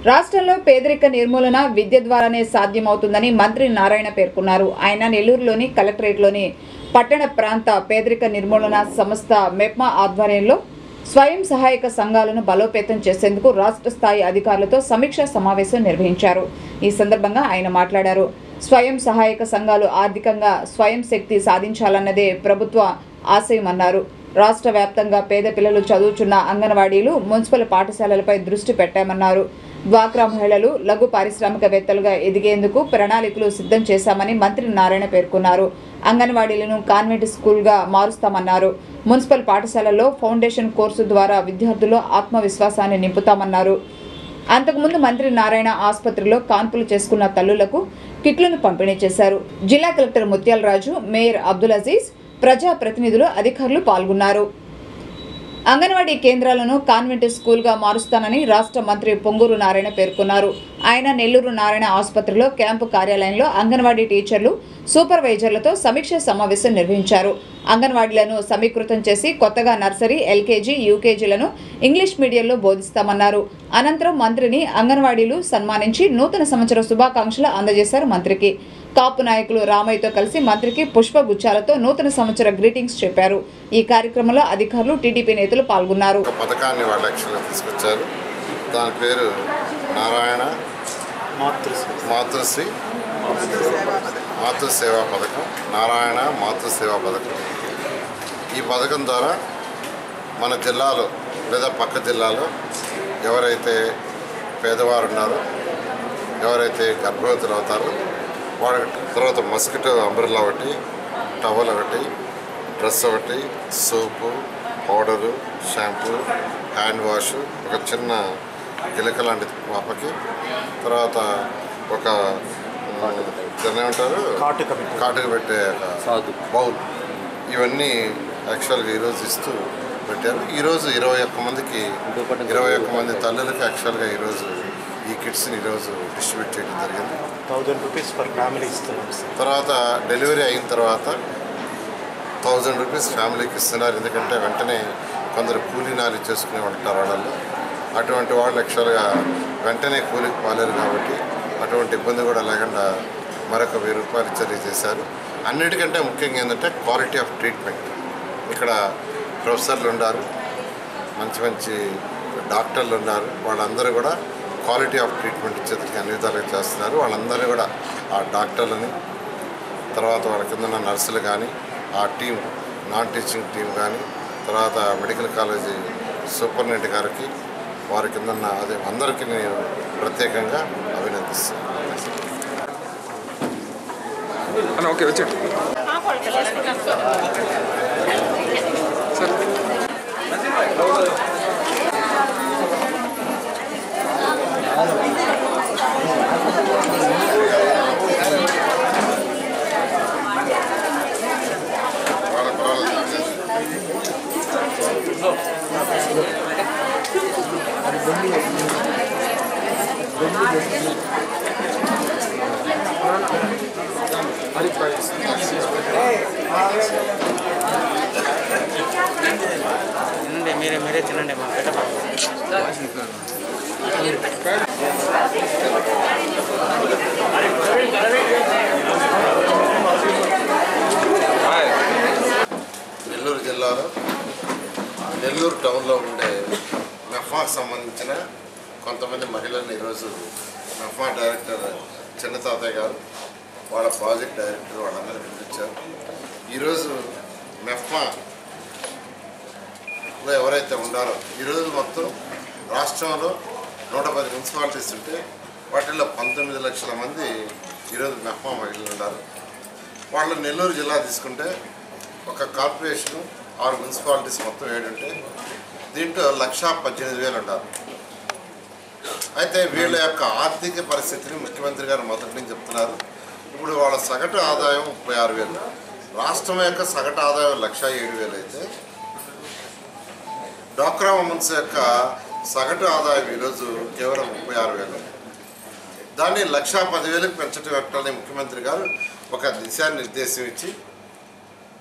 రాష్ట్రంలో పేదరిక నిర్మూలన విద్య ద్వారానే సాధ్యమవుతుందని మంత్రి నారాయణ పేర్కొన్నారు ఆయన నెల్లూరులోని కలెక్టరేట్లోని పట్టణ ప్రాంత పేదరిక నిర్మూలన సంస్థ మెప్మా ఆధ్వర్యంలో స్వయం సహాయక సంఘాలను బలోపేతం చేసేందుకు రాష్ట్ర స్థాయి అధికారులతో సమీక్షా సమావేశం నిర్వహించారు ఈ సందర్భంగా ఆయన మాట్లాడారు స్వయం సహాయక సంఘాలు ఆర్థికంగా స్వయం శక్తి సాధించాలన్నదే ప్రభుత్వ ఆశయమన్నారు రాష్ట్ర వ్యాప్తంగా పేద పిల్లలు చదువుచున్న అంగన్వాడీలు మున్సిపల్ పాఠశాలలపై దృష్టి పెట్టామన్నారు డ్వాక్రా మహిళలు లఘు పారిశ్రామికవేత్తలుగా ఎదిగేందుకు ప్రణాళికలు సిద్ధం చేశామని మంత్రి నారాయణ పేర్కొన్నారు అంగన్వాడీలను కాన్వెంట్ స్కూల్గా మారుస్తామన్నారు మున్సిపల్ పాఠశాలల్లో ఫౌండేషన్ కోర్సు ద్వారా విద్యార్థుల్లో ఆత్మవిశ్వాసాన్ని నింపుతామన్నారు అంతకుముందు మంత్రి నారాయణ ఆసుపత్రిలో కాన్పులు చేసుకున్న తల్లులకు కిట్లను పంపిణీ చేశారు జిల్లా కలెక్టర్ ముత్యాలరాజు మేయర్ అబ్దుల్ అజీజ్ ప్రజా ప్రతినిధులు అధికారులు పాల్గొన్నారు అంగన్వాడీ కేంద్రాలను కాన్వెంట్ స్కూల్గా మారుస్తానని రాష్ట్ర మంత్రి పొంగూరు నారాయణ పేర్కొన్నారు ఆయన నెల్లూరు నారాయణ ఆసుపత్రిలో క్యాంపు కార్యాలయంలో అంగన్వాడీ టీచర్లు సూపర్వైజర్లతో సమీక్ష సమావేశం నిర్వహించారు అంగన్వాడీలను సమీకృతం చేసి కొత్తగా నర్సరీ ఎల్కేజీ యూకేజీలను ఇంగ్లీష్ మీడియంలో బోధిస్తామన్నారు అనంతరం మంత్రిని అంగన్వాడీలు సన్మానించి నూతన సంవత్సర శుభాకాంక్షలు అందజేశారు మంత్రికి కాపు నాయకులు రామయ్యతో కలిసి మంత్రికి పుష్పగుచ్చాలతో నూతన సంవత్సర గ్రీటింగ్స్ చెప్పారు ఈ కార్యక్రమంలో అధికారులు టీడీపీ నేతలు పాల్గొన్నారు ఒక పథకాన్ని వాళ్ళ యాక్చువల్గా తీసుకొచ్చారు దాని పేరు నారాయణ మాతృశ్రీ మాతృసేవా పథకం నారాయణ మాతృసేవా పథకం ఈ పథకం ద్వారా మన జిల్లాలో లేదా పక్క జిల్లాలో ఎవరైతే పేదవారు ఉన్నారో ఎవరైతే గర్భవతులు అవుతారో వాళ్ళకి తర్వాత మస్కిటో అంబ్రెల్లా ఒకటి టవల్ ఒకటి డ్రెస్ ఒకటి soap powder shampoo hand wash ఒక చిన్న గిలక లాంటి పాపకి తర్వాత ఒక ఆ, దాన్ని ఏమంటారు కాటుక కాటుక పెట్టే ఒక బౌల్ ఇవన్నీ యాక్చువల్గా ఈరోజు ఇస్తూ పెట్టారు ఈరోజు ఇరవై ఒక్క మందికి ఇరవై ఒక్క మంది తల్లులకి యాక్చువల్గా ఈరోజు ఈ కిట్స్ని ఈరోజు డిస్ట్రిబ్యూట్ చేయడం జరిగింది థౌజండ్ రూపీస్ పర్ ఫ్యామిలీ ఇస్తున్నాం సార్ తర్వాత డెలివరీ అయిన తర్వాత థౌజండ్ రూపీస్ ఫ్యామిలీకి ఇస్తున్నారు ఎందుకంటే వెంటనే కొందరు కూలీనాలు చేసుకునే వాళ్ళు ఉంటారు వాళ్ళల్లో అటువంటి వాళ్ళు యాక్చువల్గా వెంటనే కూలికి పోలేరు కాబట్టి అటువంటి ఇబ్బంది కూడా లేకుండా మరొక వెయ్యి రూపాయలు చర్య చేశారు అన్నిటికంటే ముఖ్యంగా ఏంటంటే క్వాలిటీ ఆఫ్ ట్రీట్మెంట్ ఇక్కడ ప్రొఫెసర్లు ఉన్నారు మంచి మంచి డాక్టర్లు ఉన్నారు వాళ్ళందరూ కూడా క్వాలిటీ ఆఫ్ ట్రీట్మెంట్ ఇచ్చేందుకు అన్ని విధాలుగా చేస్తున్నారు వాళ్ళందరూ కూడా ఆ డాక్టర్లని తర్వాత వాళ్ళ కింద ఉన్న నర్సులు కానీ ఆ టీం నాన్ టీచింగ్ టీం కానీ తర్వాత మెడికల్ కాలేజీ సూపరింటెండెంట్ గారికి వారి కింద ఉన్న అదే అందరికీ నేను ప్రత్యేకంగా అభినందిస్తాను అన్న ఓకే వచ్చాడు వాళ్ళ పర్వాలేదు తినండి మీరే మీరే తినండి మా పెట్ట నెల్లూరు జిల్లాలో నెల్లూరు టౌన్లో ఉండే మెఫాకు సంబంధించిన కొంతమంది మహిళలను ఈరోజు మెఫా డైరెక్టర్ చిన్న తాతయ్య గారు వాళ్ళ ప్రాజెక్ట్ డైరెక్టర్ వాళ్ళందరూ పిలిపించారు ఈరోజు మెఫ్మాలో ఎవరైతే ఉన్నారో ఈరోజు మొత్తం రాష్ట్రంలో నూట పది మున్సిపాలిటీస్ ఉంటే వాటిల్లో పంతొమ్మిది లక్షల మంది ఈరోజు మెఫ్మా మహిళలు ఉన్నారు వాళ్ళు నెల్లూరు జిల్లా తీసుకుంటే ఒక కార్పొరేషన్ ఆరు మున్సిపాలిటీస్ మొత్తం ఏడుంటే దీంట్లో లక్షా పద్దెనిమిది వేలు ఉంటారు అయితే వీళ్ళ యొక్క ఆర్థిక పరిస్థితిని ముఖ్యమంత్రి గారు మొదటి నుంచి చెప్తున్నారు ఇప్పుడు వాళ్ళ సగటు ఆదాయం ముప్పై ఆరు వేలు రాష్ట్రం యొక్క సగటు ఆదాయం లక్షా ఏడు వేలు అయితే డాక్రా ఉమెన్స్ యొక్క సగటు ఆదాయం ఈరోజు కేవలం ముప్పై ఆరు వేలు దాన్ని లక్షా పదివేలకు పెంచడం పెట్టాలని ముఖ్యమంత్రి గారు ఒక దిశానిర్దేశం ఇచ్చి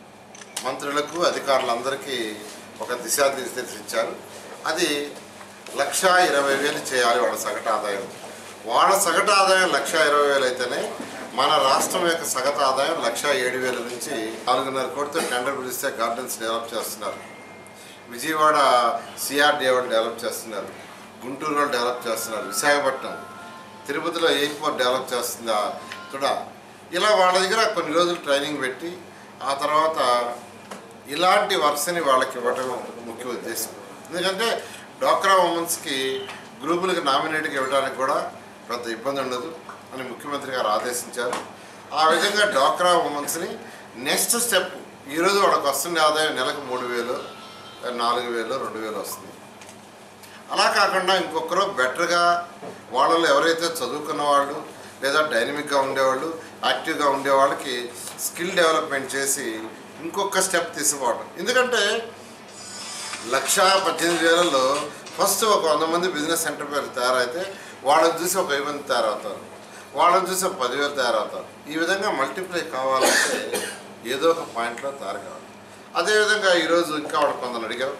మంత్రులకు అధికారులందరికీ ఒక దిశానిర్దేశం ఇచ్చారు అది లక్ష ఇరవై వేలు చేయాలి వాళ్ళ సగటు ఆదాయం వాళ్ళ సగటు ఆదాయం లక్ష ఇరవై వేలు అయితేనే మన రాష్ట్రం యొక్క సగటు ఆదాయం లక్ష ఏడు వేల నుంచి నాలుగున్నర కోటితో టెండర్ పిలిస్తే గార్డెన్స్ డెవలప్ చేస్తున్నారు విజయవాడ సిఆర్డీ వాళ్ళు డెవలప్ చేస్తున్నారు గుంటూరు వాళ్ళు డెవలప్ చేస్తున్నారు విశాఖపట్నం తిరుపతిలో ఎయిర్పోర్ట్ డెవలప్ చేస్తుందా కూడా ఇలా వాళ్ళ దగ్గర కొన్ని రోజులు ట్రైనింగ్ పెట్టి ఆ తర్వాత ఇలాంటి వర్క్స్ని వాళ్ళకి ఇవ్వటం ముఖ్య ఉద్దేశం ఎందుకంటే డోక్రా ఉమెన్స్కి గ్రూపులకు నామినేట్గా ఇవ్వడానికి కూడా పెద్ద ఇబ్బంది ఉండదు అని ముఖ్యమంత్రి గారు ఆదేశించారు ఆ విధంగా డోక్రా ఉమెన్స్ని నెక్స్ట్ స్టెప్ ఈరోజు వాళ్ళకి వస్తున్న ఆదాయం నెలకు మూడు వేలు నాలుగు వేలు రెండు వేలు వస్తుంది అలా కాకుండా ఇంకొకరు బెటర్గా వాళ్ళలో ఎవరైతే చదువుకున్న వాళ్ళు లేదా డైనమిక్గా ఉండేవాళ్ళు యాక్టివ్గా ఉండే వాళ్ళకి స్కిల్ డెవలప్మెంట్ చేసి ఇంకొక స్టెప్ తీసుకోవడం ఎందుకంటే లక్ష పద్దెనిమిది వేలలో ఫస్ట్ ఒక వంద మంది బిజినెస్ ఎంటర్ప్రైజ్ తయారైతే వాళ్ళని చూసి ఒక వెయ్యి మంది తయారవుతారు వాళ్ళని చూసి ఒక పదివేలు తయారవుతారు ఈ విధంగా మల్టిప్లై కావాలంటే ఏదో ఒక పాయింట్లో తయారు కావాలి అదేవిధంగా ఈరోజు ఇంకా వాళ్ళు కొందరు అడిగారు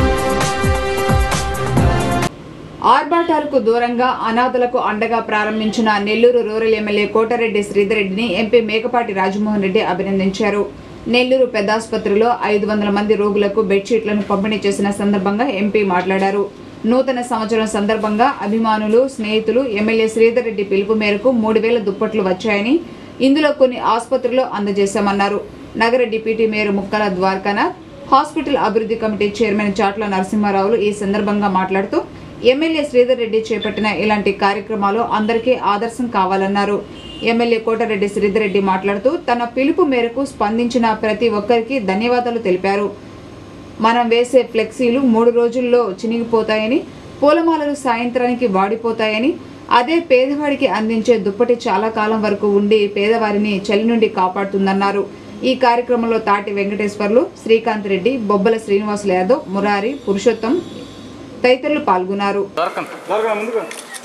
ఆర్భాటాలకు దూరంగా అనాథలకు అండగా ప్రారంభించిన నెల్లూరు రూరల్ ఎమ్మెల్యే కోటారెడ్డి శ్రీధర్ రెడ్డిని ఎంపీ మేకపాటి రాజమోహన్ రెడ్డి అభినందించారు నెల్లూరు పెద్దాసుపత్రిలో ఐదు వందల మంది రోగులకు బెడ్షీట్లను పంపిణీ చేసిన సందర్భంగా ఎంపీ మాట్లాడారు నూతన సంవత్సరం సందర్భంగా అభిమానులు స్నేహితులు ఎమ్మెల్యే శ్రీధర్ రెడ్డి పిలుపు మేరకు మూడు వేల దుప్పట్లు వచ్చాయని ఇందులో కొన్ని ఆసుపత్రుల్లో అందజేశామన్నారు నగర deputy mayor Mukkala Dwarakanath hospital అభివృద్ధి కమిటీ చైర్మన్ చాట్ల నరసింహారావులు ఈ సందర్భంగా మాట్లాడుతూ ఎమ్మెల్యే శ్రీధర్ రెడ్డి చేపట్టిన ఇలాంటి కార్యక్రమాలు అందరికీ ఆదర్శం కావాలన్నారు ఎమ్మెల్యే కోటారెడ్డి శ్రీధర్ రెడ్డి మాట్లాడుతూ తన పిలుపు మేరకు స్పందించిన ప్రతి ఒక్కరికి ధన్యవాదాలు తెలిపారు మనం వేసే ఫ్లెక్సీలు మూడు రోజుల్లో చినిగిపోతాయని పూలమాలలు సాయంత్రానికి వాడిపోతాయని అదే పేదవాడికి అందించే దుప్పటి చాలా కాలం వరకు ఉండి పేదవారిని చలి నుండి కాపాడుతుందన్నారు ఈ కార్యక్రమంలో తాటి వెంకటేశ్వర్లు శ్రీకాంత్ రెడ్డి బొబ్బల శ్రీనివాసులు యాదవ్ మురారి పురుషోత్తం తదితరులు పాల్గొన్నారు దొరకనా ముందుకు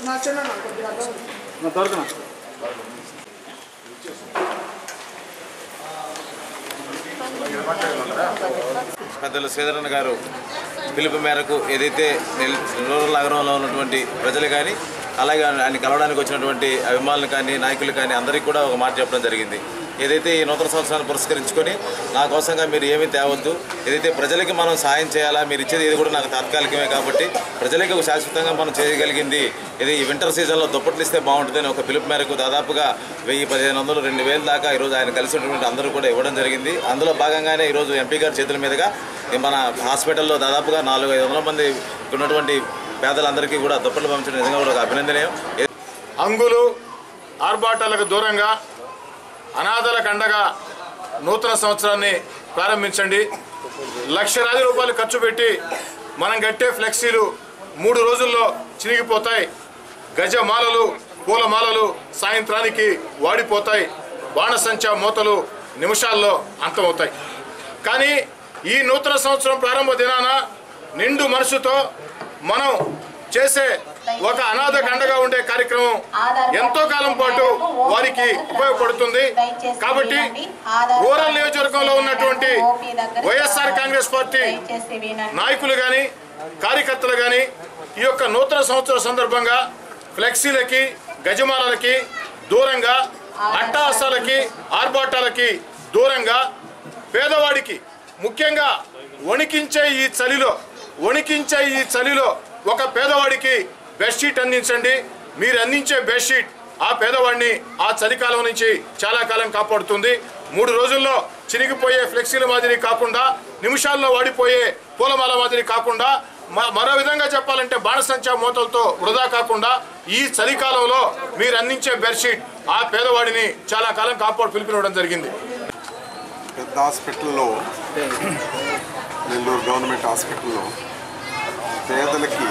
దొరకనా పెద్దలు శ్రీధరన్ గారు పిలుపు మేరకు ఏదైతే నెల్- రూరల్ నగరంలో ఉన్నటువంటి ప్రజలు కానీ అలాగే ఆయన కలవడానికి వచ్చినటువంటి అభిమానులు కానీ నాయకులు కానీ అందరికీ కూడా ఒక మాట చెప్పడం జరిగింది ఏదైతే ఈ నూతన సంవత్సరాన్ని పురస్కరించుకొని నా కోసంగా మీరు ఏమీ తేవద్దు ఏదైతే ప్రజలకి మనం సాయం చేయాలా మీరు ఇచ్చేది ఇది కూడా నాకు తాత్కాలికమే కాబట్టి ప్రజలకి ఒక శాశ్వతంగా మనం చేయగలిగింది ఇది ఈ వింటర్ సీజన్లో దుప్పట్లు ఇస్తే బాగుంటుందని ఒక పిలుపు మేరకు దాదాపుగా వెయ్యి పదిహేను వందలు రెండు వేల దాకా ఈరోజు ఆయన కలిసినటువంటి అందరూ కూడా ఇవ్వడం జరిగింది అందులో భాగంగానే ఈరోజు ఎంపీ గారి చేతుల మీదుగా ఈ మన హాస్పిటల్లో దాదాపుగా నాలుగు ఐదు వందల మంది ఉన్నటువంటి పేదలందరికీ కూడా దుప్పట్లు పంపించడం నిజంగా కూడా ఒక అభినందనీయం అంగులు ఆర్భాటాలకు దూరంగా అనాథలకు అండగా నూతన సంవత్సరాన్ని ప్రారంభించండి లక్షలాది రూపాయలు ఖర్చు పెట్టి మనం కట్టే ఫ్లెక్సీలు మూడు రోజుల్లో చినిగిపోతాయి గజమాలలు పూలమాలలు సాయంత్రానికి వాడిపోతాయి బాణసంచా మూతలు నిమిషాల్లో అంతమవుతాయి కానీ ఈ నూతన సంవత్సరం ప్రారంభ దినాన నిండు మనసుతో మనం చేసే ఒక అనాథ అండగా ఉండే కార్యక్రమం ఎంతో కాలం పాటు వారికి ఉపయోగపడుతుంది కాబట్టి రూరల్ నియోజకవర్గంలో ఉన్నటువంటి వైఎస్ఆర్ కాంగ్రెస్ పార్టీ నాయకులు కానీ కార్యకర్తలు కానీ ఈ యొక్క నూతన సంవత్సర సందర్భంగా ఫ్లెక్సీలకి గజమాలలకి దూరంగా అట్టహాసాలకి ఆర్భాటాలకి దూరంగా పేదవాడికి ముఖ్యంగా వణికించే ఈ చలిలో వణికించే ఈ చలిలో ఒక పేదవాడికి బెడ్షీట్ అందించండి మీరు అందించే బెడ్షీట్ ఆ పేదవాడిని ఆ చలికాలం నుంచి చాలా కాలం కాపాడుతుంది మూడు రోజుల్లో చినిగిపోయే ఫ్లెక్సీల మాదిరి కాకుండా నిమిషాల్లో వాడిపోయే పూలమాల మాదిరి కాకుండా మ- మరో విధంగా చెప్పాలంటే బాణసంచా మూతలతో వృధా కాకుండా ఈ చలికాలంలో మీరు అందించే బెడ్షీట్ ఆ పేదవాడిని చాలా కాలం కాపాడు పిలిపినవడం జరిగింది పెద్ద హాస్పిటల్లో నెల్లూరు గవర్నమెంట్ హాస్పిటల్లో పేదలకి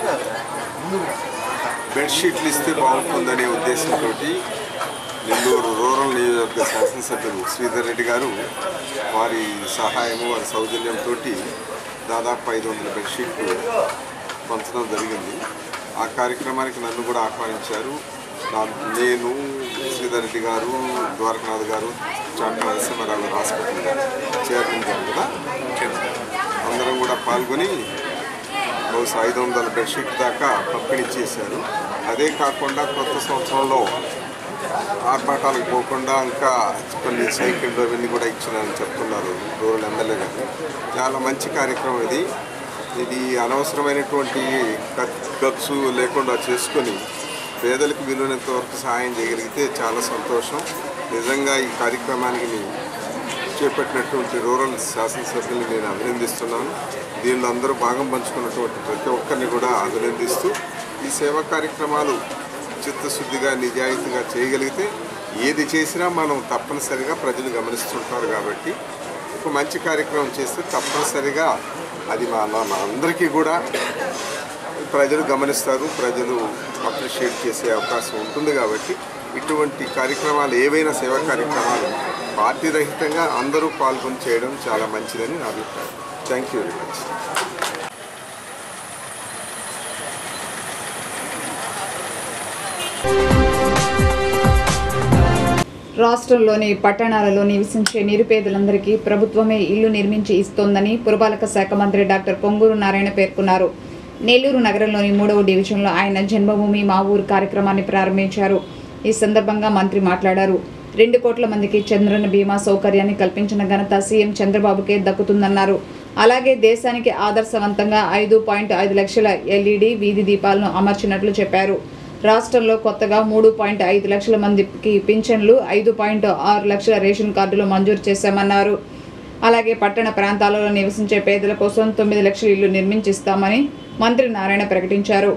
బెడ్షీట్లు ఇస్తే బాగుంటుందనే ఉద్దేశంతో నెల్లూరు రూరల్ నియోజకవర్గ శాసనసభ్యులు శ్రీధర్ రెడ్డి గారు వారి సహాయము వారి సౌజన్యంతో దాదాపు ఐదు వందల బెడ్షీట్లు పంచడం జరిగింది ఆ కార్యక్రమానికి నన్ను కూడా ఆహ్వానించారు నా నేను శ్రీధర్ రెడ్డి గారు ద్వారకనాథ్ గారు చాట నరసింహారావు గారు హాస్పిటల్ చైర్మన్ గారు కదా అందరం కూడా పాల్గొని బహుశా ఐదు వందల బెడ్షీట్ దాకా పంపిణీ చేశారు అదే కాకుండా కొత్త సంవత్సరంలో ఆర్భాటాలకు పోకుండా ఇంకా కొన్ని సైకిళ్ళు అవన్నీ కూడా ఇచ్చినారని చెప్తున్నారు రూరల్ ఎమ్మెల్యే గారు చాలా మంచి కార్యక్రమం ఇది ఇది అనవసరమైనటువంటి ఖర్- ఖర్చు లేకుండా చేసుకొని పేదలకు వీలున్నంత వరకు సహాయం చేయగలిగితే చాలా సంతోషం నిజంగా ఈ కార్యక్రమానికి చేపట్టినటువంటి రూరల్ శాసనసభ్యుల్ని నేను అభినందిస్తున్నాను దీనిలో అందరూ భాగం పంచుకున్నటువంటి ప్రతి ఒక్కరిని కూడా అభినందిస్తూ ఈ సేవా కార్యక్రమాలు చిత్తశుద్ధిగా నిజాయితీగా చేయగలిగితే ఏది చేసినా మనం తప్పనిసరిగా ప్రజలు గమనిస్తుంటారు కాబట్టి ఒక మంచి కార్యక్రమం చేస్తే తప్పనిసరిగా అది మా మా అందరికీ కూడా ప్రజలు గమనిస్తారు ప్రజలు అప్రిషియేట్ చేసే అవకాశం ఉంటుంది కాబట్టి ఇటువంటి కార్యక్రమాలు ఏవైనా సేవా కార్యక్రమాలు పార్టీ రహితంగా అందరూ పాల్గొని చేయడం చాలా మంచిదని నా అభిప్రాయం థ్యాంక్ యూ వెరీ మచ్ రాష్ట్రంలోని పట్టణాలలో నివసించే నిరుపేదలందరికీ ప్రభుత్వమే ఇల్లు నిర్మించి ఇస్తోందని పురపాలక శాఖ మంత్రి డాక్టర్ పొంగూరు నారాయణ పేర్కొన్నారు నెల్లూరు నగరంలోని మూడవ డివిజన్లో ఆయన జన్మభూమి మా ఊరు కార్యక్రమాన్ని ప్రారంభించారు ఈ సందర్భంగా మంత్రి మాట్లాడారు రెండు కోట్ల మందికి చంద్రన బీమా సౌకర్యాన్ని కల్పించిన ఘనత సీఎం చంద్రబాబుకే దక్కుతుందన్నారు అలాగే దేశానికి ఆదర్శవంతంగా ఐదు పాయింట్ ఐదు లక్షల ఎల్ఈడి వీధి దీపాలను అమర్చినట్లు చెప్పారు రాష్ట్రంలో కొత్తగా మూడు పాయింట్ ఐదు లక్షల మందికి పింఛన్లు ఐదు పాయింట్ ఆరు లక్షల రేషన్ కార్డులు మంజూరు చేశామన్నారు అలాగే పట్టణ ప్రాంతాలలో నివసించే పేదల కోసం తొమ్మిది లక్షల ఇళ్లు నిర్మించిస్తామని మంత్రి నారాయణ ప్రకటించారు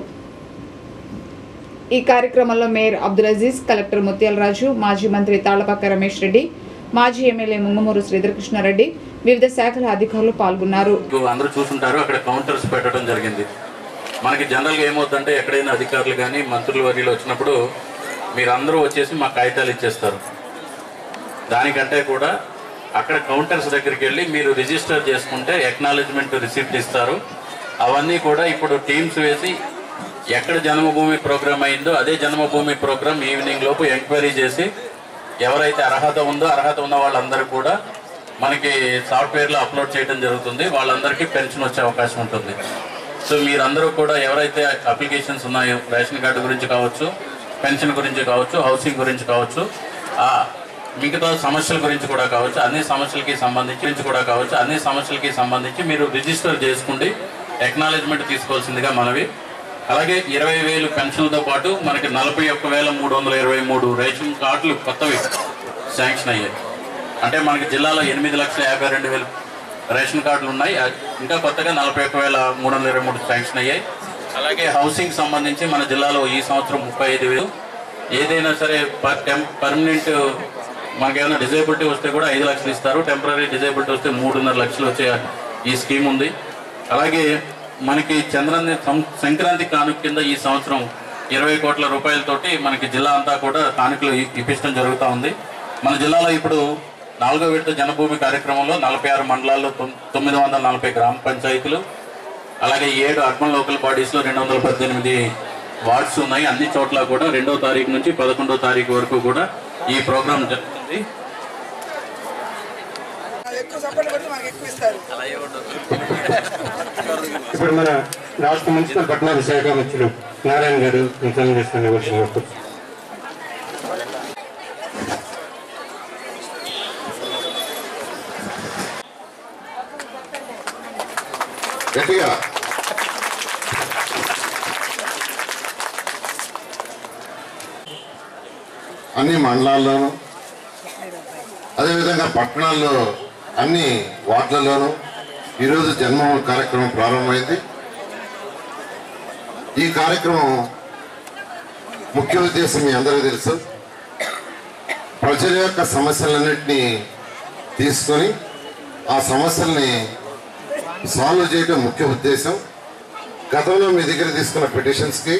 ఈ కార్యక్రమంలో మేయర్ అబ్దుల్ అజీజ్ కలెక్టర్ ముత్యాలరాజు మాజీ మంత్రి తాళ్లపక్క రమేష్ రెడ్డి మాజీ ఎమ్మెల్యే ముంగమూరు శ్రీధరకృష్ణారెడ్డి వివిధ శాఖల అధికారులు పాల్గొన్నారు మీకు అందరూ చూసుంటారు అక్కడ కౌంటర్స్ పెట్టడం జరిగింది మనకి జనరల్గా ఏమవుతుందంటే ఎక్కడైనా అధికారులు కానీ మంత్రులు వర్యులు వచ్చినప్పుడు మీరందరూ వచ్చేసి మా కాగితాలు ఇచ్చేస్తారు దానికంటే కూడా అక్కడ కౌంటర్స్ దగ్గరికి వెళ్ళి మీరు రిజిస్టర్ చేసుకుంటే ఎక్నాలజ్మెంట్ రిసిప్ట్ ఇస్తారు అవన్నీ కూడా ఇప్పుడు టీమ్స్ వేసి ఎక్కడ జన్మభూమి ప్రోగ్రామ్ అయిందో అదే జన్మభూమి ప్రోగ్రామ్ ఈవినింగ్ లోపు ఎంక్వైరీ చేసి ఎవరైతే అర్హత ఉందో అర్హత ఉన్న వాళ్ళందరూ కూడా మనకి సాఫ్ట్వేర్లో అప్లోడ్ చేయడం జరుగుతుంది వాళ్ళందరికీ పెన్షన్ వచ్చే అవకాశం ఉంటుంది సో మీరందరూ కూడా ఎవరైతే అప్లికేషన్స్ ఉన్నాయో రేషన్ కార్డు గురించి కావచ్చు పెన్షన్ గురించి కావచ్చు హౌసింగ్ గురించి కావచ్చు ఆ మిగతా సమస్యల గురించి కూడా కావచ్చు అన్ని సమస్యలకి సంబంధించి గురించి కూడా కావచ్చు అన్ని సమస్యలకి సంబంధించి మీరు రిజిస్టర్ చేసుకుండి ఎక్నాలజ్మెంట్ తీసుకోవాల్సిందిగా మనవి అలాగే ఇరవై వేలు పెన్షన్లతో పాటు మనకి నలభై ఒక్క వేల మూడు వందల ఇరవై మూడు రేషన్ కార్డులు కొత్తవి శాంక్షన్ అయ్యాయి అంటే మనకి జిల్లాలో ఎనిమిది లక్షల యాభై రెండు వేలు రేషన్ కార్డులు ఉన్నాయి అ- ఇంకా కొత్తగా నలభై ఒక్క వేల మూడు వందల ఇరవై మూడు శాంక్షన్ అయ్యాయి అలాగే హౌసింగ్ సంబంధించి మన జిల్లాలో ఈ సంవత్సరం ముప్పై ఐదు వేలు ఏదైనా సరే పర్ టెం పర్మనెంట్ మనకేమైనా డిజేబిలిటీ వస్తే కూడా ఐదు లక్షలు ఇస్తారు టెంపరీ డిజేబిలిటీ వస్తే మూడున్నర లక్షలు వచ్చే ఈ స్కీమ్ ఉంది అలాగే మనకి చంద్రాన్ని సం- సంక్రాంతి కానుక కింద ఈ సంవత్సరం ఇరవై కోట్ల రూపాయలతోటి మనకి జిల్లా అంతా కూడా కానుకలు ఇ- ఇప్పించడం జరుగుతూ ఉంది మన జిల్లాలో ఇప్పుడు నాలుగో విడత జనభూమి కార్యక్రమంలో నలభై ఆరు మండలాల్లో తొమ్- తొమ్మిది వందల నలభై గ్రామ పంచాయతీలు అలాగే ఏడు అర్బన్ లోకల్ బాడీస్లో రెండు వందల పద్దెనిమిది వార్డ్స్ ఉన్నాయి అన్ని చోట్ల కూడా రెండో తారీఖు నుంచి పదకొండో తారీఖు వరకు కూడా ఈ ప్రోగ్రాం జరుగుతుంది ఇప్పుడు మన రాష్ట్ర మున్సిపల్ పట్టణాల శాఖ మంత్రులు నారాయణ గారు ప్రసంగం చేస్తున్న గట్టిగా అన్ని మండలాల్లోనూ అదేవిధంగా పట్టణాల్లో అన్ని వార్డులలోనూ ఈరోజు జన్మభూమి కార్యక్రమం ప్రారంభమైంది ఈ కార్యక్రమం ముఖ్య ఉద్దేశం మీ అందరికీ తెలుసు ప్రజల యొక్క సమస్యలన్నింటినీ తీసుకొని ఆ సమస్యల్ని సాల్వ్ చేయడం ముఖ్య ఉద్దేశం గతంలో మీ దగ్గర తీసుకున్న పిటిషన్స్కి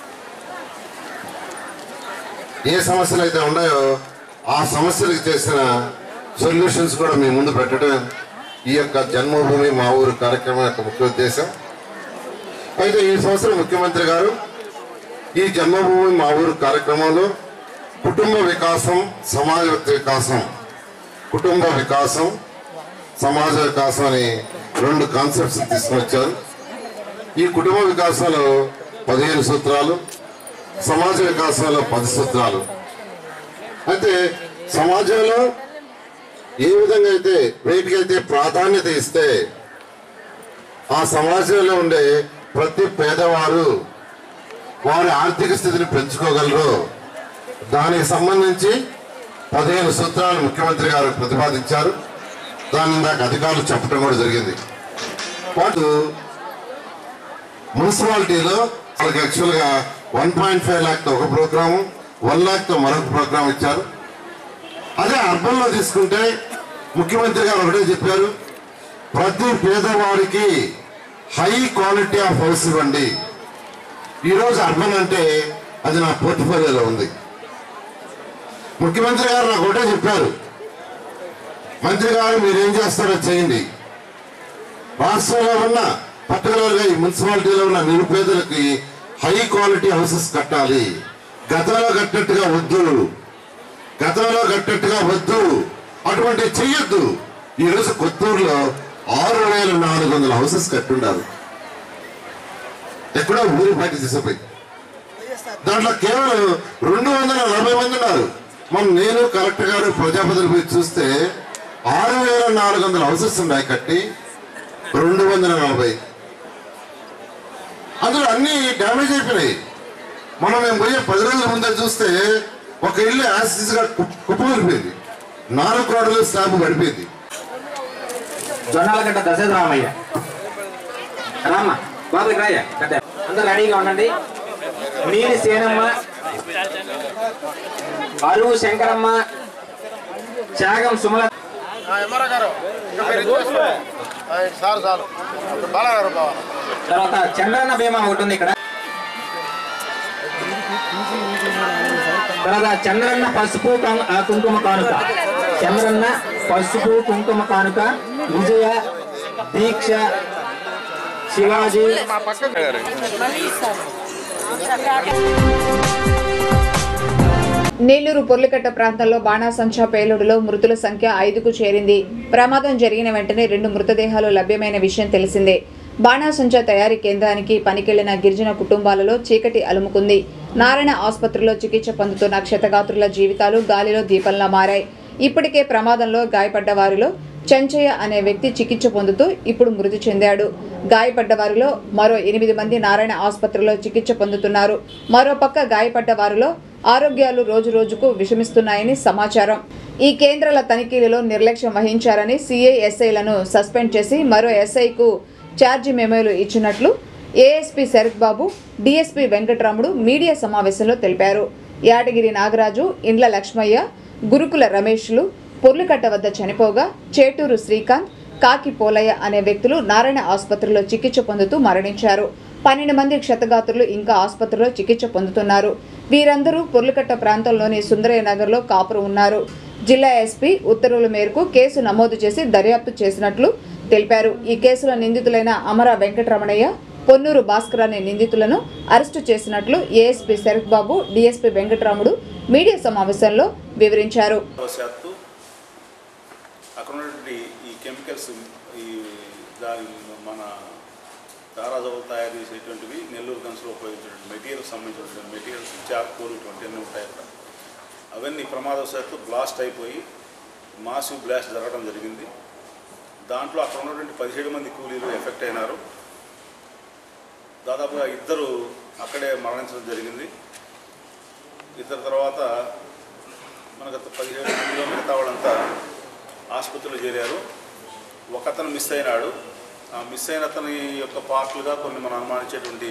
ఏ సమస్యలు అయితే ఉన్నాయో ఆ సమస్యలకు చేసిన సొల్యూషన్స్ కూడా మీ ముందు పెట్టడం ఈ యొక్క జన్మభూమి మా ఊరు కార్యక్రమం యొక్క ముఖ్య ఉద్దేశం అయితే ఈ సంవత్సరం ముఖ్యమంత్రి గారు ఈ జన్మభూమి మా ఊరు కార్యక్రమంలో కుటుంబ వికాసం సమాజ వికాసం కుటుంబ వికాసం సమాజ వికాసం అని రెండు కాన్సెప్ట్స్ తీసుకొచ్చారు ఈ కుటుంబ వికాసంలో పదిహేను సూత్రాలు సమాజ వికాసంలో పది సూత్రాలు అయితే సమాజంలో ఏ విధంగా అయితే వీటికైతే ప్రాధాన్యత ఇస్తే ఆ సమాజంలో ఉండే ప్రతి పేదవారు వారి ఆర్థిక స్థితిని పెంచుకోగలరు దానికి సంబంధించి పదిహేను సూత్రాలు ముఖ్యమంత్రి గారు ప్రతిపాదించారు దాని ఇందాక అధికారులు చెప్పడం కూడా జరిగింది వాటి మున్సిపాలిటీలో వాళ్ళకి యాక్చువల్గా వన్ పాయింట్ ఫైవ్ ల్యాక్ ఒక ప్రోగ్రాము వన్ ల్యాక్ మరొక ప్రోగ్రామ్ ఇచ్చారు అదే అర్బన్లో తీసుకుంటే ముఖ్యమంత్రి గారు ఒకటే చెప్పారు ప్రతి పేదవాడికి హై క్వాలిటీ ఆఫ్ హౌస్ ఇవ్వండి ఈరోజు అర్బన్ అంటే అది నా పోర్ట్ఫోలియోలో ఉంది ముఖ్యమంత్రి గారు నాకు ఒకటే చెప్పారు మంత్రి గారు మీరు ఏం చేస్తారో చేయండి రాష్ట్రంలో ఉన్న పర్టికులర్గా ఈ మున్సిపాలిటీలో ఉన్న నిరుపేదలకి హై క్వాలిటీ హౌసెస్ కట్టాలి గతంలో కట్టినట్టుగా వద్దు గతంలో కట్టినట్టుగా వద్దు అటువంటి చెయ్యొద్దు ఈరోజు కొత్తూరులో ఆరు వేల నాలుగు వందల హౌసెస్ కట్టుండాలి ఎక్కడో ఊరి బయట తీసిపోయి దాంట్లో కేవలం రెండు వందల నలభై మంది ఉన్నారు మన నేను కలెక్టర్ గారు ప్రజాపతిని పోయి చూస్తే ఆరు వేల నాలుగు వందల హౌసెస్ ఉన్నాయి కట్టి రెండు వందల నలభై అందులో అన్ని డ్యామేజ్ అయిపోయినాయి మనం మేము పోయే పది రోజుల ముందే చూస్తే ఒక ఇల్లు యాసిస్ గా కుప్పగలిపోయింది నాలుగు కోడలు స్లాబ్ పడిపోయింది జొన్నాలగడ్డ దశరథ రామయ్య రామ్మ బాబు రాయ కట్ట అందరు రెడీగా ఉండండి నీలి సేనమ్మ అరువు శంకరమ్మ త్యాగం సుమల సార్ చాలు బాలగారు బాగా తర్వాత చంద్రన్న బీమా ఒకటి ఉంది ఇక్కడ తర్వాత చంద్రన్న పసుపు కం- ఆ, కుంకుమ కానుక చంద్రన్న పసుపు కుంకుమ కానుక విజయ దీక్ష శివాజీ నెల్లూరు పొర్లికట్ట ప్రాంతంలో బాణాసంచా పేలుడులో మృతుల సంఖ్య ఐదుకు చేరింది ప్రమాదం జరిగిన వెంటనే రెండు మృతదేహాలు లభ్యమైన విషయం తెలిసిందే బాణాసంచా తయారీ కేంద్రానికి పనికెళ్లిన గిరిజన కుటుంబాలలో చీకటి అలుముకుంది నారాయణ ఆసుపత్రిలో చికిత్స పొందుతున్న క్షతగాత్రుల జీవితాలు గాలిలో దీపంలా మారాయి ఇప్పటికే ప్రమాదంలో గాయపడ్డ వారిలో చెంచయ్య అనే వ్యక్తి చికిత్స పొందుతూ ఇప్పుడు మృతి చెందాడు గాయపడ్డ వారిలో మరో ఎనిమిది మంది నారాయణ ఆసుపత్రిలో చికిత్స పొందుతున్నారు మరోపక్క గాయపడ్డ వారిలో ఆరోగ్యాలు రోజు రోజుకు విషమిస్తున్నాయని సమాచారం ఈ కేంద్రాల తనిఖీలలో నిర్లక్ష్యం వహించారని సిఐ ఎస్ఐలను సస్పెండ్ చేసి మరో ఎస్ఐకు ఛార్జీ మెమోలు ఇచ్చినట్లు ASP Sarath Babu DSP Venkataramudu media సమావేశంలో తెలిపారు యాటగిరి నాగరాజు ఇండ్ల లక్ష్మయ్య గురుకుల రమేష్లు పొర్లుకట్ట వద్ద చనిపోగా చేటూరు శ్రీకాంత్ కాకి పోలయ్య అనే వ్యక్తులు నారాయణ ఆసుపత్రిలో చికిత్స పొందుతూ మరణించారు పన్నెండు మంది క్షతగాత్రులు ఇంకా ఆసుపత్రిలో చికిత్స పొందుతున్నారు వీరందరూ పొర్లుకట్ట ప్రాంతంలోని సుందరయ్య నగర్లో కాపురు ఉన్నారు జిల్లా ఎస్పీ ఉత్తర్వుల మేరకు కేసు నమోదు చేసి దర్యాప్తు చేసినట్లు తెలిపారు ఈ కేసులో నిందితులైన అమర వెంకటరమణయ్య పొన్నూరు భాస్కర్ అనే నిందితులను అరెస్టు చేసినట్లు ASP Sarath Babu DSP Venkataramudu media సమావేశంలో వివరించారు వశాత్తు అక్కడ ఉన్నటువంటి ఈ కెమికల్స్ ఈ దాని మన దారాజావులు తయారు చేసేటువంటివి నెల్లూరు గన్స్లో ఉపయోగించేటువంటి మెటీరియల్ సంబంధించినటువంటి మెటీరియల్స్ చార్కోల్ ఇటువంటివన్నీ ఉంటాయి అక్కడ అవన్నీ ప్రమాదవశాత్తు బ్లాస్ట్ అయిపోయి మాసివ్ బ్లాస్ట్ జరగడం జరిగింది దాంట్లో అక్కడ ఉన్నటువంటి పదిహేడు మంది కూలీలు ఎఫెక్ట్ అయినారు దాదాపుగా ఇద్దరు అక్కడే మరణించడం జరిగింది ఇద్దరు తర్వాత మనకు పదిహేడు మందిలో మిగతా వాళ్ళంతా ఆసుపత్రిలో చేరారు ఒక అతను మిస్ అయినాడు ఆ మిస్ అయిన అతని యొక్క పార్ట్లుగా కొన్ని మనం అనుమానించేటువంటి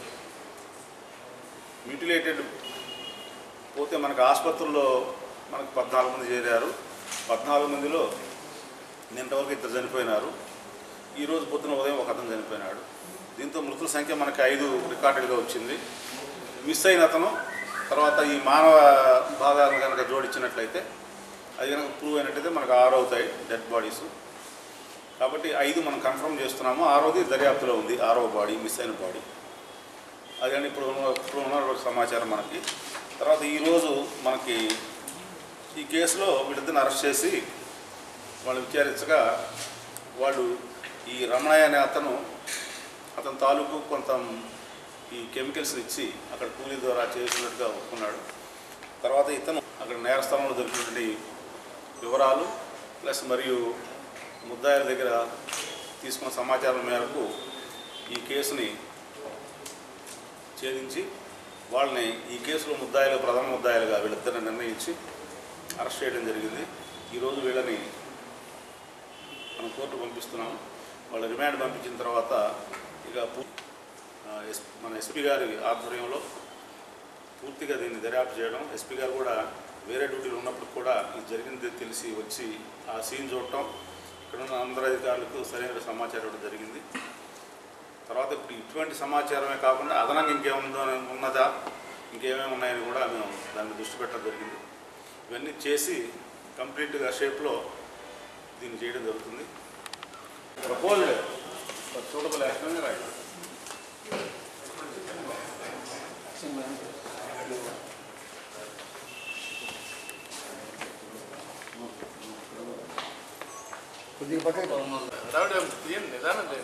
మ్యూటిలేటెడ్ పోతే మనకు ఆసుపత్రుల్లో మనకు పద్నాలుగు మంది చేరారు పద్నాలుగు మందిలో నిన్నవరకు ఇద్దరు చనిపోయినారు ఈరోజు పొద్దున ఉదయం ఒక అతను చనిపోయినాడు దీంతో మృతుల సంఖ్య మనకి ఐదు రికార్డెడ్గా వచ్చింది మిస్ అయిన అతను తర్వాత ఈ మానవ భాగాలను కనుక జోడించినట్లయితే అది కనుక ప్రూవ్ అయినట్టయితే మనకు ఆరు అవుతాయి డెడ్ బాడీస్ కాబట్టి ఐదు మనం కన్ఫర్మ్ చేస్తున్నాము ఆరోది దర్యాప్తులో ఉంది ఆరో బాడీ మిస్ అయిన బాడీ అది కానీ ఇప్పుడు ఉన్న- ఇప్పుడు ఉన్న సమాచారం మనకి తర్వాత ఈరోజు మనకి ఈ కేసులో వీళ్ళిద్దరిని అరెస్ట్ చేసి వాళ్ళు విచారించగా వాళ్ళు ఈ రమణయ్య అనే అతను అతని తాలూకు కొంత ఈ కెమికల్స్ ఇచ్చి అక్కడ కూలీ ద్వారా చేసినట్టుగా ఒప్పుకున్నాడు తర్వాత ఇతను అక్కడ నేరస్థలంలో దొరికినటువంటి వివరాలు ప్లస్ మరియు ముద్దాయిల దగ్గర తీసుకున్న సమాచారం మేరకు ఈ కేసుని ఛేదించి వాళ్ళని ఈ కేసులో ముద్దాయిలు ప్రధాన ముద్దాయిలుగా వీళ్ళిద్దరిని నిర్ణయించి అరెస్ట్ చేయడం జరిగింది ఈరోజు వీళ్ళని మనం కోర్టు పంపిస్తున్నాం వాళ్ళ రిమాండ్ పంపించిన తర్వాత ఇక పూ- ఆ, ఎస్ మన ఎస్పీ గారి ఆధ్వర్యంలో పూర్తిగా దీన్ని దర్యాప్తు చేయడం ఎస్పీ గారు కూడా వేరే డ్యూటీలో ఉన్నప్పుడు కూడా ఇది జరిగింది తెలిసి వచ్చి ఆ సీన్ చూడటం ఇక్కడ ఉన్న అందరు అధికారులకు సరైన సమాచారం ఇవ్వడం జరిగింది తర్వాత ఇప్పుడు ఇటువంటి సమాచారమే కాకుండా అదనంగా ఇంకేముందో ఉన్నదా ఇంకేమేమి ఉన్నాయని కూడా మేము దాన్ని దృష్టి పెట్టడం జరిగింది ఇవన్నీ చేసి కంప్లీట్గా షేప్లో దీన్ని చేయడం జరుగుతుంది ప్రపోజల్ సూటబుల్ యాక్షన్ రైట్ కొద్దిగా పక్కకి రావడం ఏం నిదానం లేదు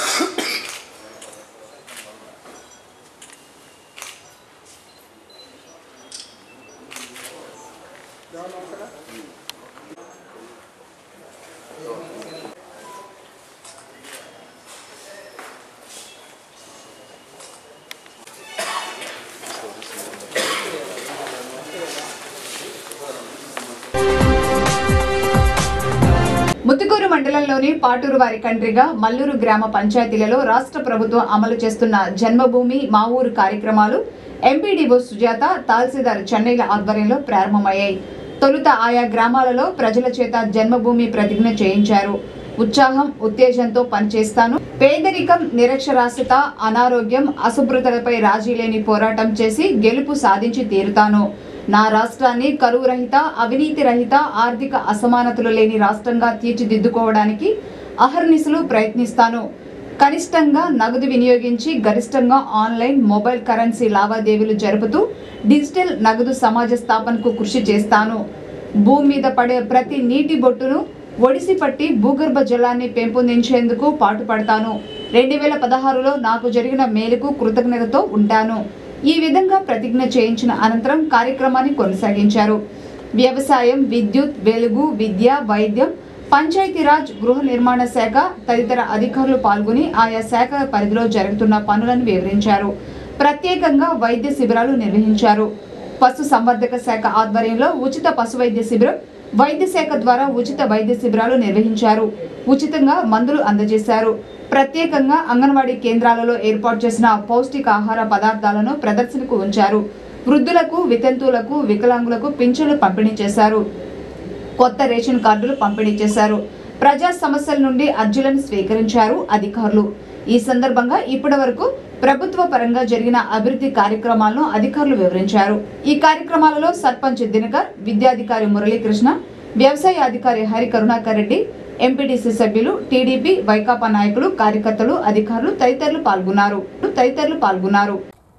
ముత్తుకూరు మండలంలోని పాటూరు వారి కండ్రిగా మల్లూరు గ్రామ పంచాయతీలలో రాష్ట్ర ప్రభుత్వం అమలు చేస్తున్న జన్మభూమి మా ఊరు కార్యక్రమాలు ఎంపీడీఓ సుజాత తహసీల్దార్ చెన్నైల ఆధ్వర్యంలో ప్రారంభమయ్యాయి తొలుత ఆయా గ్రామాలలో ప్రజల చేత జన్మభూమి ప్రతిజ్ఞ చేయించారు ఉత్సాహం ఉత్తేజంతో పనిచేస్తాను పేదరికం నిరక్షరాస్యత అనారోగ్యం అశుభ్రతలపై రాజీ లేని పోరాటం చేసి గెలుపు సాధించి తీరుతాను నా రాష్ట్రాన్ని కరువు రహిత అవినీతి రహిత ఆర్థిక అసమానతలు లేని రాష్ట్రంగా తీర్చిదిద్దుకోవడానికి అహర్నిశలు ప్రయత్నిస్తాను కనిష్టంగా నగదు వినియోగించి గరిష్టంగా ఆన్లైన్ మొబైల్ కరెన్సీ లావాదేవీలు జరుపుతూ డిజిటల్ నగదు సమాజ స్థాపనకు కృషి చేస్తాను భూమి మీద పడే ప్రతి నీటి బొట్టును ఒడిసి పట్టి భూగర్భ జలాన్ని పెంపొందించేందుకు పాటుపడతాను రెండు వేల పదహారులో నాకు జరిగిన మేలుకు కృతజ్ఞతతో ఉంటాను ఈ విధంగా ప్రతిజ్ఞ చేయించిన అనంతరం కార్యక్రమాన్ని కొనసాగించారు వ్యవసాయం విద్యుత్ వెలుగు విద్య వైద్యం పంచాయతీరాజ్ గృహ నిర్మాణ శాఖ తదితర అధికారులు పాల్గొని ఆయా శాఖ పరిధిలో జరుగుతున్న పనులను వివరించారు ప్రత్యేకంగా వైద్య శిబిరాలు నిర్వహించారు పశు సంవర్ధక శాఖ ఆధ్వర్యంలో ఉచిత పశు వైద్య శిబిరం వైద్య శాఖ ద్వారా ఉచిత వైద్య శిబిరాలు నిర్వహించారు ఉచితంగా మందులు అందజేశారు ప్రత్యేకంగా అంగన్వాడీ కేంద్రాలలో ఏర్పాటు చేసిన పౌష్టికాహార పదార్థాలను ప్రదర్శనకు ఉంచారు వృద్ధులకు వితంతువులకు వికలాంగులకు పింఛన్లు పంపిణీ చేశారు కొత్త రేషన్ కార్డులు పంపిణీ చేశారు ప్రజా సమస్యల నుండి అర్జీలను స్వీకరించారు అధికారులు ఈ సందర్భంగా ఇప్పటి వరకు ప్రభుత్వ పరంగా జరిగిన అభివృద్ధి కార్యక్రమాలను అధికారులు వివరించారు ఈ కార్యక్రమాలలో సర్పంచ్ దినకర్ విద్యాధికారి మురళీకృష్ణ వ్యవసాయ అధికారి హరి కరుణాకర్ రెడ్డి ఎంపీటీసీ సభ్యులు టీడీపీ వైకాపా నాయకులు కార్యకర్తలు అధికారులు తదితరులు పాల్గొన్నారు తదితరులు పాల్గొన్నారు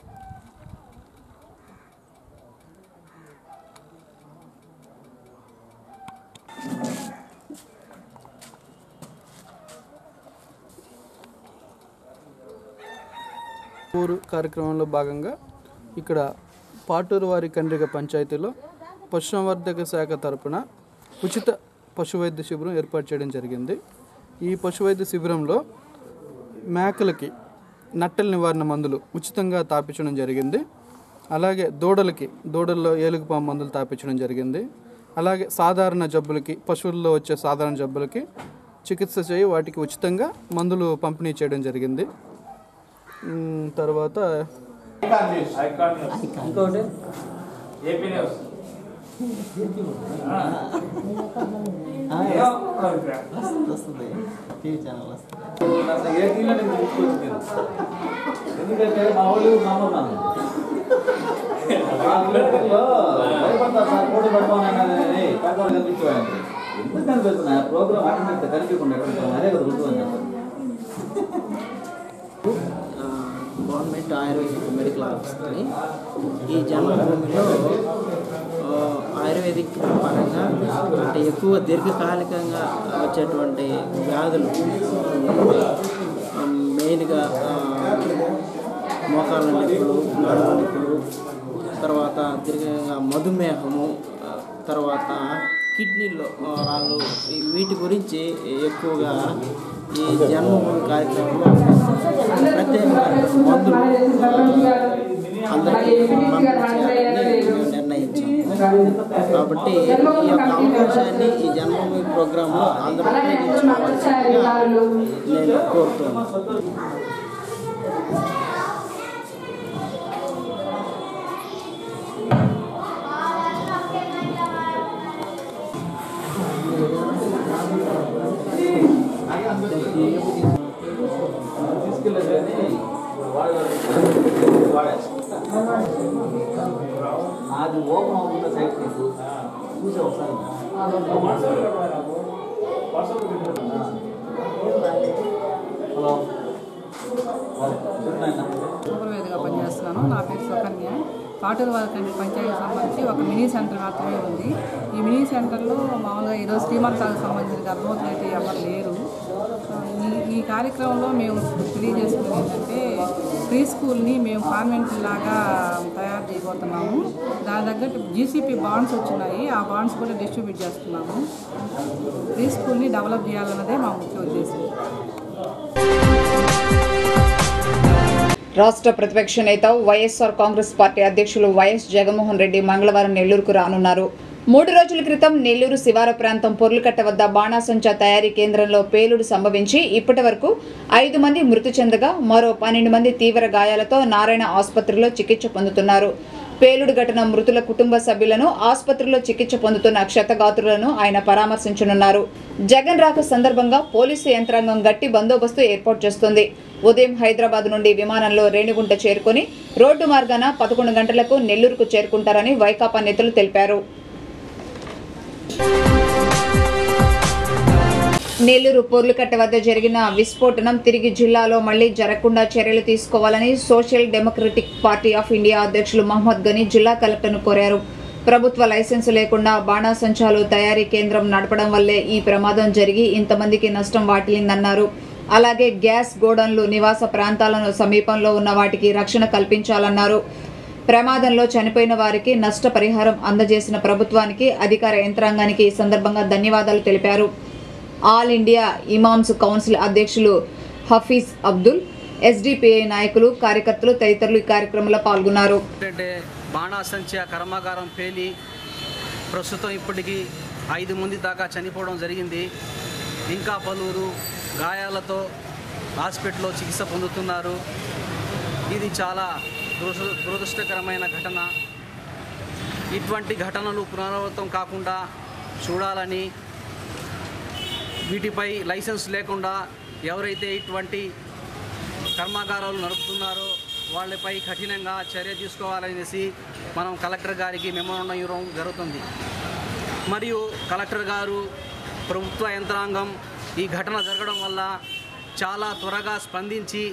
ఊరు కార్యక్రమంలో భాగంగా ఇక్కడ పాటూరు వారి కండ్రిగ పంచాయతీలో పశుసంవర్ధక శాఖ తరపున ఉచిత పశువైద్య శిబిరం ఏర్పాటు చేయడం జరిగింది ఈ పశువైద్య శిబిరంలో మేకలకి నట్టల నివారణ మందులు ఉచితంగా తాపించడం జరిగింది అలాగే దూడలకి దూడల్లో ఏలుగుపాము మందులు తాపించడం జరిగింది అలాగే సాధారణ జబ్బులకి పశువుల్లో వచ్చే సాధారణ జబ్బులకి చికిత్స చేయి వాటికి ఉచితంగా మందులు పంపిణీ చేయడం జరిగింది మ్, తర్వాత ఇంకోటి ఏపీ న్యూస్ వస్తుంది టీవీ ఛానల్ వస్తుంది ఏ టీవీలో నేను చూసుకోవచ్చు ఎందుకంటే మా వాళ్ళు నమ్మన్నాను భయపడతారు సార్ పోటీ పెడతామని పెద్దవాళ్ళు కనిపించేవాళ్ళు ఎందుకు కనిపిస్తున్నాయి ఆ ప్రోగ్రామ్ అటెండ్ కనిపించకుండా ఎక్కడ అదే కదా రుజువు అని చెప్పండి గవర్నమెంట్ ఆయుర్వేదిక్ మెడికల్ ఆఫీస్ని ఈ జన్మభూమిలో ఆ, ఆయుర్వేదిక్ పరంగా అంటే ఎక్కువ దీర్ఘకాలికంగా వచ్చేటువంటి వ్యాధులు ఆ, మెయిన్గా ఆ, మోకాళ్ళ నొప్పులు నడుము నొప్పులు తర్వాత దీర్ఘంగా మధుమేహము ఆ, తర్వాత కిడ్నీలో ఆ, రాళ్ళు ఈ- వీటి గురించి ఎక్కువగా ఈ జన్మభూమి కార్యక్రమంలో ప్రత్యేకమైన మందులు ఆ, అందరికీ పంపిణీ చేయాలని మేము నిర్ణయించాము కాబట్టి ఈ యొక్క అవకాశాన్ని ఈ జన్మభూమి ప్రోగ్రాంలో అందరూ ఉపయోగించుకోవాల్సిందిగా నేను కోరుతున్నాను అది ఓపెన్ అవుతుందో సైట్ నీకు చూసి ఒకసారి హలో సూపర్వైజర్గా పనిచేస్తున్నాను నా పేరు సుకన్య పాటూరు వారి పంచాయతీకి సంబంధించి ఒక మినీ సెంటర్ మాత్రమే ఉంది ఈ మినీ సెంటర్లో మామూలుగా ఈరోజు శ్రీమంతాలకు సంబంధించిన గర్భవతులు అయితే ఎవరు లేరు ఈ ఈ కార్యక్రమంలో మేము తెలియజేసుకునేది ఏంటంటే ప్రీ స్కూల్ని మేము కాన్వెంట్ లాగా తయారు చేయబోతున్నాము దాని తగ్గట్టు జీసీపీ బాండ్స్ వచ్చినాయి ఆ బాండ్స్ కూడా డిస్ట్రిబ్యూట్ చేస్తున్నాము ప్రీ స్కూల్ని డెవలప్ చేయాలన్నదే మా ముఖ్య ఉద్దేశం రాష్ట్ర ప్రతిపక్ష నేత వైఎస్ఆర్ కాంగ్రెస్ పార్టీ అధ్యక్షులు వైఎస్ జగన్మోహన్ రెడ్డి మంగళవారం నెల్లూరుకు రానున్నారు మూడు రోజుల క్రితం నెల్లూరు శివార ప్రాంతం పొర్లుకట్ట వద్ద బాణాసంచా తయారీ కేంద్రంలో పేలుడు సంభవించి ఇప్పటి వరకు ఐదు మంది మృతి చెందగా మరో పన్నెండు మంది తీవ్ర గాయాలతో నారాయణ ఆసుపత్రిలో చికిత్స పొందుతున్నారు పేలుడు ఘటన మృతుల కుటుంబ సభ్యులను ఆసుపత్రిలో చికిత్స పొందుతున్న క్షతగాత్రులను ఆయన పరామర్శించనున్నారు జగన్ రాక సందర్భంగా పోలీసు యంత్రాంగం గట్టి బందోబస్తు ఏర్పాటు చేస్తుంది ఉదయం హైదరాబాద్ నుండి విమానంలో రేణిగుంట చేరుకుని రోడ్డు మార్గాన పదకొండు గంటలకు నెల్లూరుకు చేరుకుంటారని వైకాపా నేతలు తెలిపారు నెల్లూరు పొర్లుకట్ట వద్ద జరిగిన విస్ఫోటనం తిరిగి జిల్లాలో మళ్లీ జరగకుండా చర్యలు తీసుకోవాలని social democratic party of India అధ్యక్షులు మహమ్మద్ గని జిల్లా కలెక్టర్ను కోరారు ప్రభుత్వ లైసెన్సు లేకుండా బాణాసంచాలు తయారీ కేంద్రం నడపడం వల్లే ఈ ప్రమాదం జరిగి ఇంతమందికి నష్టం వాటిల్లిందన్నారు అలాగే గ్యాస్ గోడౌన్లు నివాస ప్రాంతాలను సమీపంలో ఉన్న వాటికి రక్షణ కల్పించాలన్నారు ప్రమాదంలో చనిపోయిన వారికి నష్టపరిహారం అందజేసిన ప్రభుత్వానికి అధికార యంత్రాంగానికి ఈ సందర్భంగా ధన్యవాదాలు తెలిపారు ఆల్ ఇండియా ఇమామ్స్ కౌన్సిల్ అధ్యక్షులు హఫీజ్ అబ్దుల్ ఎస్డిపిఐ నాయకులు కార్యకర్తలు తదితరులు ఈ కార్యక్రమంలో పాల్గొన్నారు ఏంటంటే బాణాసంచా కర్మాగారం పేలి ప్రస్తుతం ఇప్పటికీ ఐదు మంది దాకా చనిపోవడం జరిగింది ఇంకా పలువురు గాయాలతో హాస్పిటల్లో చికిత్స పొందుతున్నారు ఇది చాలా దురదృ- దురదృష్టకరమైన ఘటన ఇటువంటి ఘటనలు పునరావృతం కాకుండా చూడాలని వీటిపై లైసెన్స్ లేకుండా ఎవరైతే ఇటువంటి కర్మాగారాలు నడుపుతున్నారో వాళ్ళపై కఠినంగా చర్య తీసుకోవాలనేసి మనం కలెక్టర్ గారికి మెమోరండం ఇవ్వడం జరుగుతుంది మరియు కలెక్టర్ గారు ప్రభుత్వ యంత్రాంగం ఈ ఘటన జరగడం వల్ల చాలా త్వరగా స్పందించి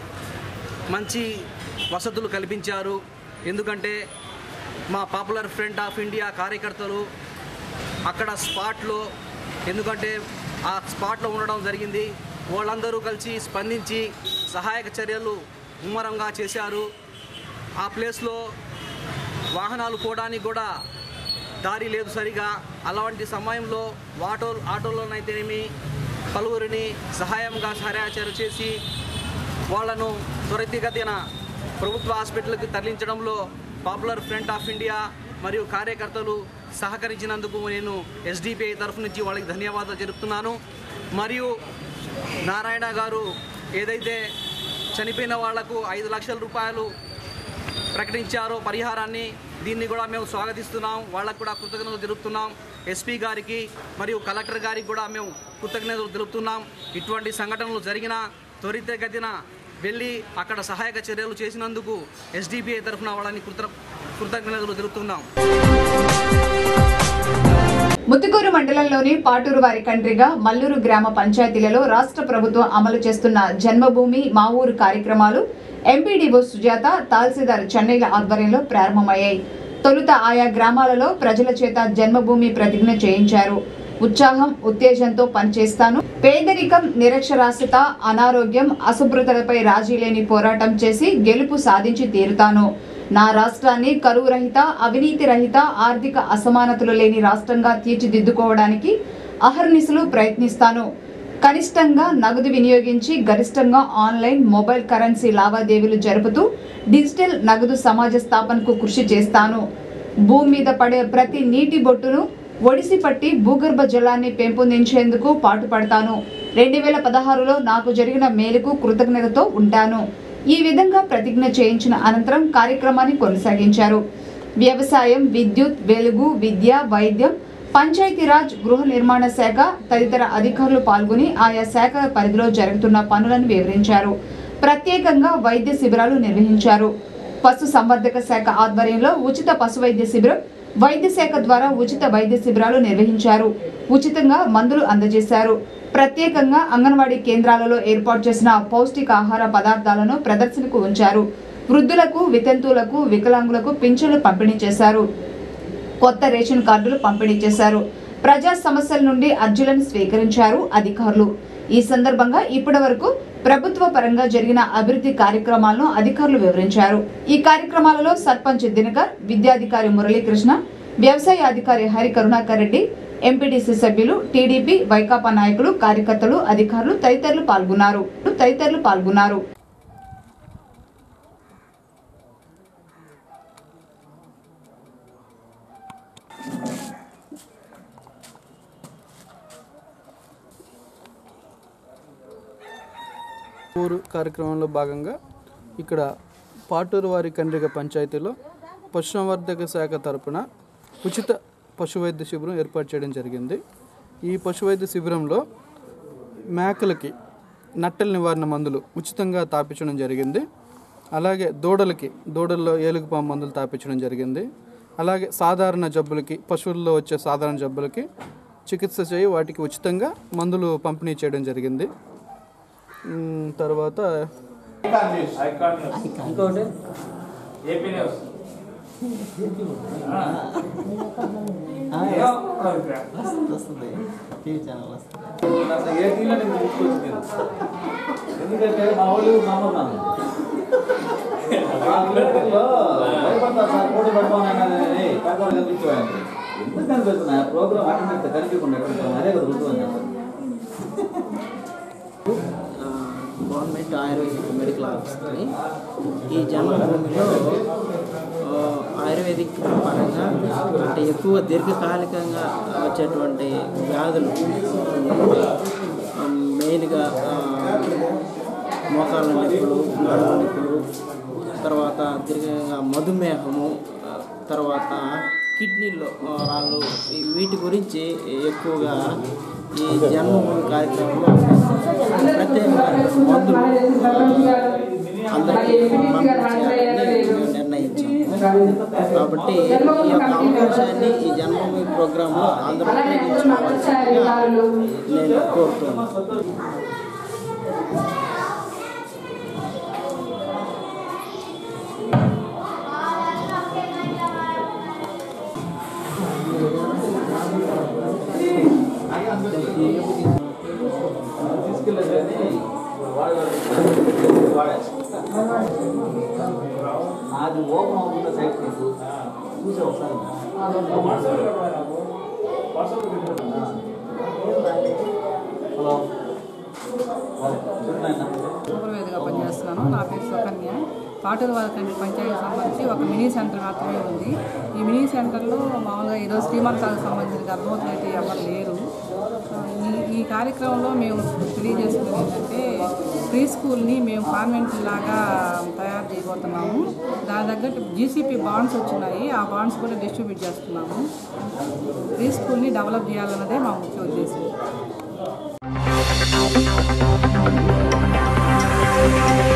మంచి వసతులు కల్పించారు ఎందుకంటే మా పాపులర్ ఫ్రంట్ ఆఫ్ ఇండియా కార్యకర్తలు అక్కడ స్పాట్లో ఎందుకంటే ఆ స్పాట్లో ఉండడం జరిగింది వాళ్ళందరూ కలిసి స్పందించి సహాయక చర్యలు ముమ్మరంగా చేశారు ఆ ప్లేస్లో వాహనాలు పోవడానికి కూడా దారి లేదు సరిగా అలాంటి సమయంలో ఆటో ఆటోలోనైతేనేమి పలువురిని సహాయంగా సహాయచర్య చేసి వాళ్ళను త్వరితగతిన ప్రభుత్వ హాస్పిటల్కి తరలించడంలో పాపులర్ ఫ్రంట్ ఆఫ్ ఇండియా మరియు కార్యకర్తలు సహకరించినందుకు నేను ఎస్డిపిఐ తరఫు నుంచి వాళ్ళకి ధన్యవాదాలు తెలుపుతున్నాను మరియు నారాయణ గారు ఏదైతే చనిపోయిన వాళ్లకు ఐదు లక్షల రూపాయలు ప్రకటించారో పరిహారాన్ని దీన్ని కూడా మేము స్వాగతిస్తున్నాం వాళ్ళకు కూడా కృతజ్ఞతలు తెలుపుతున్నాం ఎస్పీ గారికి మరియు కలెక్టర్ గారికి కూడా మేము కృతజ్ఞతలు తెలుపుతున్నాం ఇటువంటి సంఘటనలు జరిగిన త్వరితగతిన వెళ్ళి అక్కడ సహాయక చర్యలు చేసినందుకు ఎస్డిపిఐ తరఫున వాళ్ళని కృత కృతజ్ఞతలు తెలుపుతున్నాం ముత్తుకూరు మండలంలోని పాటూరు వారి కండ్రిగా మల్లూరు గ్రామ పంచాయతీలలో రాష్ట్ర ప్రభుత్వం అమలు చేస్తున్న జన్మభూమి మా ఊరు కార్యక్రమాలు ఎంపీడీఓ సుజాత తహసీల్దార్ చెన్నైల ఆధ్వర్యంలో ప్రారంభమయ్యాయి తొలుత ఆయా గ్రామాలలో ప్రజల చేత జన్మభూమి ప్రతిజ్ఞ చేయించారు ఉత్సాహం ఉత్తేజంతో పనిచేస్తాను పేదరికం నిరక్షరాస్యత అనారోగ్యం అశుభ్రతలపై రాజీ లేని పోరాటం చేసి గెలుపు సాధించి తీరుతాను నా రాష్ట్రాన్ని కరువు రహిత అవినీతి రహిత ఆర్థిక అసమానతలు లేని రాష్ట్రంగా తీర్చిదిద్దుకోవడానికి అహర్నిశలు ప్రయత్నిస్తాను కనిష్టంగా నగదు వినియోగించి గరిష్టంగా ఆన్లైన్ మొబైల్ కరెన్సీ లావాదేవీలు జరుపుతూ డిజిటల్ నగదు సమాజ స్థాపనకు కృషి చేస్తాను భూమి మీద పడే ప్రతి నీటి బొట్టును ఒడిసి పట్టి భూగర్భ జలాన్ని పెంపొందించేందుకు పాటుపడతాను రెండు వేల పదహారులో నాకు జరిగిన మేలుకు కృతజ్ఞతతో ఉంటాను ఈ విధంగా ప్రతిజ్ఞ చేయించిన అనంతరం కార్యక్రమాన్ని కొనసాగించారు వ్యవసాయం విద్యుత్ వెలుగు విద్య వైద్యం పంచాయతీరాజ్ గృహ నిర్మాణ శాఖ తదితర అధికారులు పాల్గొని ఆయా శాఖ పరిధిలో జరుగుతున్న పనులను వివరించారు ప్రత్యేకంగా వైద్య శిబిరాలు నిర్వహించారు పశు సంవర్ధక శాఖ ఆధ్వర్యంలో ఉచిత పశు వైద్య శిబిరం వైద్య శాఖ ద్వారా ఉచిత వైద్య శిబిరాలు నిర్వహించారు ఉచితంగా మందులు అందజేశారు ప్రత్యేకంగా అంగన్వాడీ కేంద్రాలలో ఏర్పాటు చేసిన పౌష్టికాహార పదార్థాలను ప్రదర్శనకు ఉంచారు వృద్ధులకు వితంతువులకు వికలాంగులకు పింఛన్లు పంపిణీ చేశారు కొత్త రేషన్ కార్డులు పంపిణీ చేశారు ప్రజా సమస్యల నుండి అర్జీలను స్వీకరించారు అధికారులు ఈ సందర్భంగా ఇప్పటి వరకు ప్రభుత్వ పరంగా జరిగిన అభివృద్ధి కార్యక్రమాలను అధికారులు వివరించారు ఈ కార్యక్రమాలలో సర్పంచ్ దినకర్ విద్యాధికారి మురళీకృష్ణ వ్యవసాయ అధికారి హరి కరుణాకర్ రెడ్డి ఎంపీటీసీ సభ్యులు టీడీపీ వైకాపా నాయకులు కార్యకర్తలు అధికారులు తదితరులు పాల్గొన్నారు తదితరులు పాల్గొన్నారు ఊరు కార్యక్రమంలో భాగంగా ఇక్కడ పాటూరు వారి కండ్రిగ పంచాయతీలో పశుసంవర్ధక శాఖ తరపున ఉచిత పశు వైద్య శిబిరం ఏర్పాటు చేయడం జరిగింది ఈ పశు వైద్య శిబిరంలో మేకలకి నట్టల నివారణ మందులు ఉచితంగా తాపించడం జరిగింది అలాగే దూడలకి దూడల్లో ఏలుగుపాము మందులు తాపించడం జరిగింది అలాగే సాధారణ జబ్బులకి పశువుల్లో వచ్చే సాధారణ జబ్బులకి చికిత్స చేయి వాటికి ఉచితంగా మందులు పంపిణీ చేయడం జరిగింది మ్, తర్వాత ఇంకోటి ఏపీ న్యూస్ వస్తుంది వస్తుంది టీవీ ఛానల్ వస్తుంది అసలు ఏ టీవీలో నేను తీసుకొచ్చింది ఎందుకంటే మా వాళ్ళు నమ్మన్నాను మా పిల్లల్లో భయపడతారు సార్ పోటీ పెడతామని పెద్దవాళ్ళు కనిపించేవాళ్ళు ఎందుకు కనిపిస్తున్నాయి ప్రోగ్రామ్ అటెండ్ కనిపించకుండా ఎక్కడ ఉంటాం? అదే కదా రుజువు అని చెప్పండి గవర్నమెంట్ ఆయుర్వేదిక్ మెడికల్ ఆఫీస్ని ఈ జన్మభూమిలో ఆ, ఆయుర్వేదిక్ పరంగా అంటే ఎక్కువ దీర్ఘకాలికంగా వచ్చేటువంటి వ్యాధులు ఆ, మెయిన్గా ఆ, మోకాళ్ళ నొప్పులు నడుము నొప్పులు తర్వాత దీర్ఘంగా మధుమేహము ఆ, తర్వాత కిడ్నీలో ఆ, రాళ్ళు ఈ వీటి గురించి ఎక్కువగా ఈ జన్మభూమి కార్యక్రమంలో ప్రత్యేకంగా మందులు అందరికీ పంపించాలని మేము నిర్ణయించాము కాబట్టి ఈ యొక్క అవకాశాన్ని ఈ జన్మభూమి ప్రోగ్రాంలో అందరూ ఉపయోగించుకోవాల్సిందిగా నేను కోరుతున్నాను తీసుకెళ్ళేది అది ఓపెన్ అవుతుందో సైట్ నీకు చూసే ఒకసారి హలో సూపర్వైజర్గా పనిచేస్తున్నాను నా పేరు సుకన్య పాటూరు వారి పంచాయతీ సంబంధించి ఒక మినీ సెంటర్ మాత్రమే ఉంది ఈ మినీ సెంటర్లో మామూలుగా ఈరోజు శ్రీమంతాలకు సంబంధించిన గర్భవతులు అయితే ఎవరు లేరు ఈ ఈ కార్యక్రమంలో మేము తెలియజేస్తున్నది ఏంటంటే ప్రీ స్కూల్ని మేము కాన్వెంట్ లాగా తయారు చేయబోతున్నాము దాని తగ్గట్టు జీసీపీ బాండ్స్ వచ్చినాయి ఆ బాండ్స్ కూడా డిస్ట్రిబ్యూట్ చేస్తున్నాము ప్రీ స్కూల్ని డెవలప్ చేయాలన్నదే మా ముఖ్య ఉద్దేశం